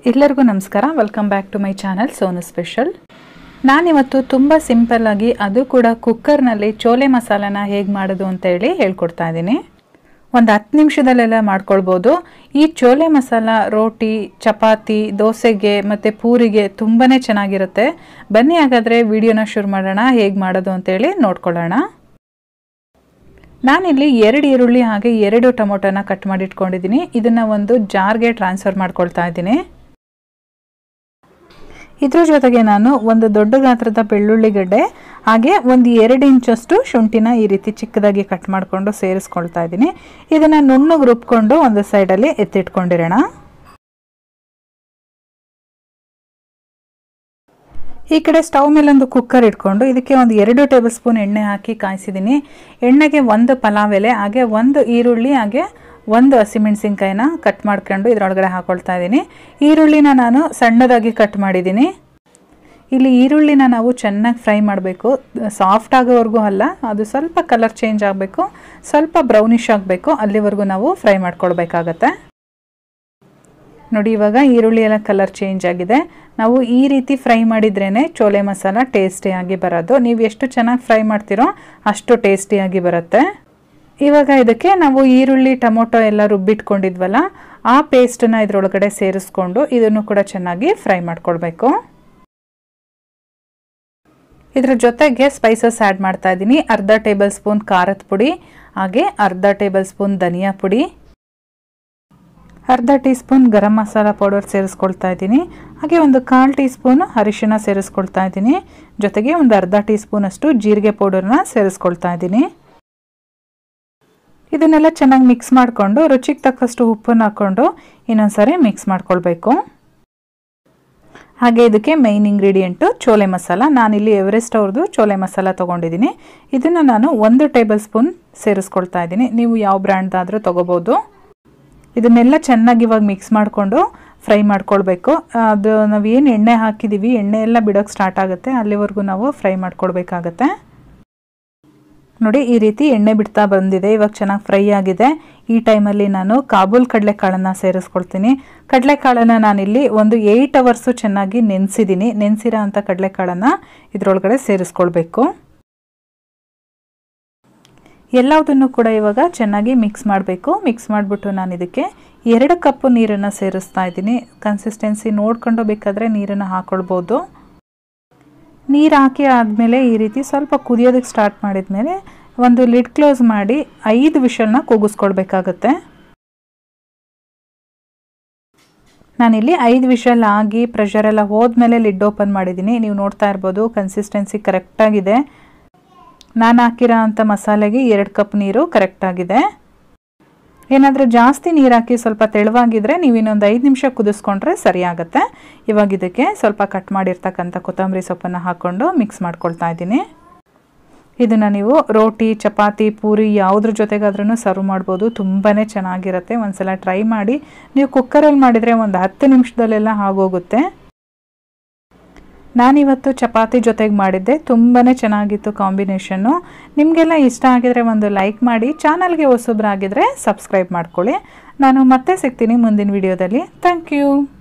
ಎಲ್ಲರಿಗೂ ನಮಸ್ಕಾರ welcome back to my channel Sonu special ನಾನಿವತ್ತು ತುಂಬ ಸಿಂಪಲ್ಲಾಗಿ ಅದು ಕೂಡ ಕುಕ್ಕರ್ನಲ್ಲಿ ಚೋಲೆ ಮಸಾಲಾನ ಹೇಗೆ ಮಾಡೋದು ಅಂತ ಹೇಳಿ ಹೇಳ್ಕೊಡ್ತಾ ಇದ್ದೀನಿ ಒಂದು ಹತ್ತು ನಿಮಿಷದಲ್ಲೆಲ್ಲ ಮಾಡ್ಕೊಳ್ಬೋದು ಈ ಚೋಲೆ ಮಸಾಲ ರೋಟಿ ಚಪಾತಿ ದೋಸೆಗೆ ಮತ್ತು ಪೂರಿಗೆ ತುಂಬಾ ಚೆನ್ನಾಗಿರುತ್ತೆ ಬನ್ನಿ ಹಾಗಾದರೆ ವಿಡಿಯೋನ ಶುರು ಮಾಡೋಣ ಹೇಗೆ ಮಾಡೋದು ಅಂತೇಳಿ ನೋಡ್ಕೊಳ್ಳೋಣ ನಾನಿಲ್ಲಿ ಎರಡು ಈರುಳ್ಳಿ ಹಾಗೆ ಎರಡು ಟೊಮೊಟೊನ ಕಟ್ ಮಾಡಿ ಇಟ್ಕೊಂಡಿದ್ದೀನಿ ಇದನ್ನು ಒಂದು ಜಾರ್ಗೆ ಟ್ರಾನ್ಸ್ಫರ್ ಮಾಡ್ಕೊಳ್ತಾ ಇದ್ದೀನಿ ಇದ್ರ ಜೊತೆಗೆ ನಾನು ಒಂದು ದೊಡ್ಡ ಗಾತ್ರದ ಬೆಳ್ಳುಳ್ಳಿ ಗಡ್ಡೆ ಹಾಗೆ ಒಂದು ಎರಡು ಇಂಚಷ್ಟು ಶುಂಠಿನ ಈ ರೀತಿ ಚಿಕ್ಕದಾಗಿ ಕಟ್ ಮಾಡಿಕೊಂಡು ಸೇರಿಸ್ಕೊಳ್ತಾ ಇದ್ದೀನಿ ಇದನ್ನು ನುಣ್ಣಗೆ ರುಬ್ಕೊಂಡು ಒಂದು ಸೈಡಲ್ಲಿ ಎತ್ತಿಟ್ಕೊಂಡಿರೋಣ ಈ ಕಡೆ ಸ್ಟವ್ ಮೇಲೆ ಒಂದು ಕುಕ್ಕರ್ ಇಟ್ಕೊಂಡು ಇದಕ್ಕೆ ಒಂದು ಎರಡು ಟೇಬಲ್ ಸ್ಪೂನ್ ಎಣ್ಣೆ ಹಾಕಿ ಕಾಯಿಸಿದ್ದೀನಿ ಎಣ್ಣೆಗೆ ಒಂದು ಪಲಾವ್ ಎಲೆ ಹಾಗೆ ಒಂದು ಈರುಳ್ಳಿ ಹಾಗೆ ಒಂದು ಹಸಿಮೆಣಸಿನ್ಕಾಯಿನ ಕಟ್ ಮಾಡ್ಕೊಂಡು ಇದರೊಳಗಡೆ ಹಾಕೊಳ್ತಾ ಇದ್ದೀನಿ ಈರುಳ್ಳಿನ ನಾನು ಸಣ್ಣದಾಗಿ ಕಟ್ ಮಾಡಿದ್ದೀನಿ ಇಲ್ಲಿ ಈರುಳ್ಳಿನ ನಾವು ಚೆನ್ನಾಗಿ ಫ್ರೈ ಮಾಡಬೇಕು ಸಾಫ್ಟ್ ಆಗೋವರೆಗೂ ಅಲ್ಲ ಅದು ಸ್ವಲ್ಪ ಕಲರ್ ಚೇಂಜ್ ಆಗಬೇಕು ಸ್ವಲ್ಪ ಬ್ರೌನಿಷ್ ಆಗಬೇಕು ಅಲ್ಲಿವರೆಗೂ ನಾವು ಫ್ರೈ ಮಾಡ್ಕೊಳ್ಬೇಕಾಗತ್ತೆ ನೋಡಿ ಇವಾಗ ಈರುಳ್ಳಿ ಎಲ್ಲ ಕಲರ್ ಚೇಂಜ್ ಆಗಿದೆ ನಾವು ಈ ರೀತಿ ಫ್ರೈ ಮಾಡಿದ್ರೇ ಚೋಲೆ ಮಸಾಲ ಟೇಸ್ಟಿಯಾಗಿ ಬರೋದು ನೀವು ಎಷ್ಟು ಚೆನ್ನಾಗಿ ಫ್ರೈ ಮಾಡ್ತೀರೋ ಅಷ್ಟು ಟೇಸ್ಟಿಯಾಗಿ ಬರುತ್ತೆ ಇವಾಗ ಇದಕ್ಕೆ ನಾವು ಈರುಳ್ಳಿ ಟೊಮೊಟೊ ಎಲ್ಲ ರುಬ್ಬಿಟ್ಕೊಂಡಿದ್ವಲ್ಲ ಆ ಪೇಸ್ಟನ್ನ ಇದರೊಳಗಡೆ ಸೇರಿಸ್ಕೊಂಡು ಇದನ್ನು ಕೂಡ ಚೆನ್ನಾಗಿ ಫ್ರೈ ಮಾಡ್ಕೊಳ್ಬೇಕು ಇದರ ಜೊತೆಗೆ ಸ್ಪೈಸಸ್ ಆ್ಯಡ್ ಮಾಡ್ತಾ ಇದ್ದೀನಿ ಅರ್ಧ ಟೇಬಲ್ ಸ್ಪೂನ್ ಖಾರದ ಪುಡಿ ಹಾಗೆ ಅರ್ಧ ಟೇಬಲ್ ಸ್ಪೂನ್ ಧನಿಯಾ ಪುಡಿ ಅರ್ಧ tea spoon garam masala powder ಸೇರಿಸ್ಕೊಳ್ತಾ ಇದ್ದೀನಿ ಹಾಗೆ ಒಂದು ಕಾಲು ಟೀ ಸ್ಪೂನ್ ಅರಿಶಿಣ ಸೇರಿಸ್ಕೊಳ್ತಾ ಇದ್ದೀನಿ ಜೊತೆಗೆ ಒಂದು ಅರ್ಧ ಟೀ ಸ್ಪೂನಷ್ಟು ಜೀರಿಗೆ ಪೌಡರ್ನ ಸೇರಿಸ್ಕೊಳ್ತಾ ಇದ್ದೀನಿ ಇದನ್ನೆಲ್ಲ ಚೆನ್ನಾಗಿ ಮಿಕ್ಸ್ ಮಾಡಿಕೊಂಡು ರುಚಿಗೆ ತಕ್ಕಷ್ಟು ಉಪ್ಪನ್ನು ಹಾಕ್ಕೊಂಡು ಇನ್ನೊಂದ್ಸರಿ ಮಿಕ್ಸ್ ಮಾಡ್ಕೊಳ್ಬೇಕು ಹಾಗೆ ಇದಕ್ಕೆ ಮೈನ್ ಇಂಗ್ರೀಡಿಯೆಂಟು ಚೋಲೆ ಮಸಾಲ ನಾನಿಲ್ಲಿ ಎವರೆಸ್ಟ್ ಅವ್ರದ್ದು ಚೋಲೆ ಮಸಾಲ ತೊಗೊಂಡಿದ್ದೀನಿ ಇದನ್ನು ನಾನು ಒಂದು ಟೇಬಲ್ ಸ್ಪೂನ್ ಸೇರಿಸ್ಕೊಳ್ತಾ ಇದ್ದೀನಿ ನೀವು ಯಾವ ಬ್ರ್ಯಾಂಡ್ದಾದರೂ ತೊಗೋಬೋದು ಇದನ್ನೆಲ್ಲ ಚೆನ್ನಾಗಿ ಇವಾಗ ಮಿಕ್ಸ್ ಮಾಡಿಕೊಂಡು ಫ್ರೈ ಮಾಡ್ಕೊಳ್ಬೇಕು ಅದು ನಾವೇನು ಎಣ್ಣೆ ಹಾಕಿದ್ದೀವಿ ಎಣ್ಣೆ ಎಲ್ಲ ಬಿಡೋಕ್ಕೆ ಸ್ಟಾರ್ಟ್ ಆಗುತ್ತೆ ಅಲ್ಲಿವರೆಗೂ ನಾವು ಫ್ರೈ ಮಾಡ್ಕೊಳ್ಬೇಕಾಗತ್ತೆ ನೋಡಿ ಈ ರೀತಿ ಎಣ್ಣೆ ಬಿಡ್ತಾ ಬಂದಿದೆ ಇವಾಗ ಚೆನ್ನಾಗಿ ಫ್ರೈ ಆಗಿದೆ ಈ ಟೈಮಲ್ಲಿ ನಾನು ಕಾಬೂಲ್ ಕಡಲೆಕಾಳನ್ನು ಸೇರಿಸ್ಕೊಳ್ತೀನಿ ಕಡಲೆಕಾಳನ್ನು ನಾನಿಲ್ಲಿ ಒಂದು ಏಯ್ಟ್ ಅವರ್ಸು ಚೆನ್ನಾಗಿ ನೆನೆಸಿದ್ದೀನಿ ನೆನೆಸಿರೋ ಅಂಥ ಕಡಲೆಕಾಳನ್ನು ಇದರೊಳಗಡೆ ಸೇರಿಸ್ಕೊಳ್ಬೇಕು ಎಲ್ಲದನ್ನು ಕೂಡ ಇವಾಗ ಚೆನ್ನಾಗಿ ಮಿಕ್ಸ್ ಮಾಡಬೇಕು ಮಿಕ್ಸ್ ಮಾಡಿಬಿಟ್ಟು ನಾನು ಇದಕ್ಕೆ ಎರಡು ಕಪ್ಪು ನೀರನ್ನು ಸೇರಿಸ್ತಾ ಇದ್ದೀನಿ ಕನ್ಸಿಸ್ಟೆನ್ಸಿ ನೋಡ್ಕೊಂಡು ಬೇಕಾದರೆ ನೀರನ್ನು ಹಾಕ್ಕೊಳ್ಬೋದು ನೀರು ಹಾಕಿ ಆದಮೇಲೆ ಈ ರೀತಿ ಸ್ವಲ್ಪ ಕುದಿಯೋದಕ್ಕೆ ಸ್ಟಾರ್ಟ್ ಮಾಡಿದ ಮೇಲೆ ಒಂದು ಲಿಡ್ ಕ್ಲೋಸ್ ಮಾಡಿ ಐದು ವಿಷಲ್ನ ಕೂಗಿಸ್ಕೊಳ್ಬೇಕಾಗತ್ತೆ ನಾನಿಲ್ಲಿ ಐದು ವಿಷಲ್ ಆಗಿ ಪ್ರೆಷರ್ ಎಲ್ಲ ಹೋದ್ಮೇಲೆ ಲಿಡ್ ಓಪನ್ ಮಾಡಿದ್ದೀನಿ ನೀವು ನೋಡ್ತಾ ಇರ್ಬೋದು ಕನ್ಸಿಸ್ಟೆನ್ಸಿ ಕರೆಕ್ಟಾಗಿದೆ ನಾನು ಹಾಕಿರೋ ಅಂಥ ಮಸಾಲೆಗೆ ಎರಡು ಕಪ್ ನೀರು ಕರೆಕ್ಟಾಗಿದೆ ಏನಾದರೂ ಜಾಸ್ತಿ ನೀರು ಹಾಕಿ ಸ್ವಲ್ಪ ತೆಳುವಾಗಿದ್ದರೆ ನೀವು ಇನ್ನೊಂದು ಐದು ನಿಮಿಷ ಕುದಿಸ್ಕೊಂಡ್ರೆ ಸರಿ ಆಗುತ್ತೆ ಇವಾಗ ಇದಕ್ಕೆ ಸ್ವಲ್ಪ ಕಟ್ ಮಾಡಿರ್ತಕ್ಕಂಥ ಕೊತ್ತಂಬರಿ ಸೊಪ್ಪನ್ನು ಹಾಕ್ಕೊಂಡು ಮಿಕ್ಸ್ ಮಾಡ್ಕೊಳ್ತಾ ಇದ್ದೀನಿ ಇದನ್ನು ನೀವು ರೋಟಿ ಚಪಾತಿ ಪೂರಿ ಯಾವುದ್ರ ಜೊತೆಗಾದ್ರೂ ಸರ್ವ್ ಮಾಡ್ಬೋದು ತುಂಬಾ ಚೆನ್ನಾಗಿರುತ್ತೆ ಒಂದ್ಸಲ ಟ್ರೈ ಮಾಡಿ ನೀವು ಕುಕ್ಕರಲ್ಲಿ ಮಾಡಿದರೆ ಒಂದು ಹತ್ತು ನಿಮಿಷದಲ್ಲೆಲ್ಲ ಆಗೋಗುತ್ತೆ ನಾನಿವತ್ತು ಚಪಾತಿ ಜೊತೆಗೆ ಮಾಡಿದ್ದೆ ತುಂಬಾ ಚೆನ್ನಾಗಿತ್ತು ಕಾಂಬಿನೇಷನ್ನು ನಿಮಗೆಲ್ಲ ಇಷ್ಟ ಆಗಿದರೆ ಒಂದು ಲೈಕ್ ಮಾಡಿ ಚಾನಲ್ಗೆ ಹೊಸಬ್ರಾಗಿದ್ದರೆ ಸಬ್ಸ್ಕ್ರೈಬ್ ಮಾಡ್ಕೊಳ್ಳಿ ನಾನು ಮತ್ತೆ ಸಿಗ್ತೀನಿ ಮುಂದಿನ ವಿಡಿಯೋದಲ್ಲಿ ಥ್ಯಾಂಕ್ ಯು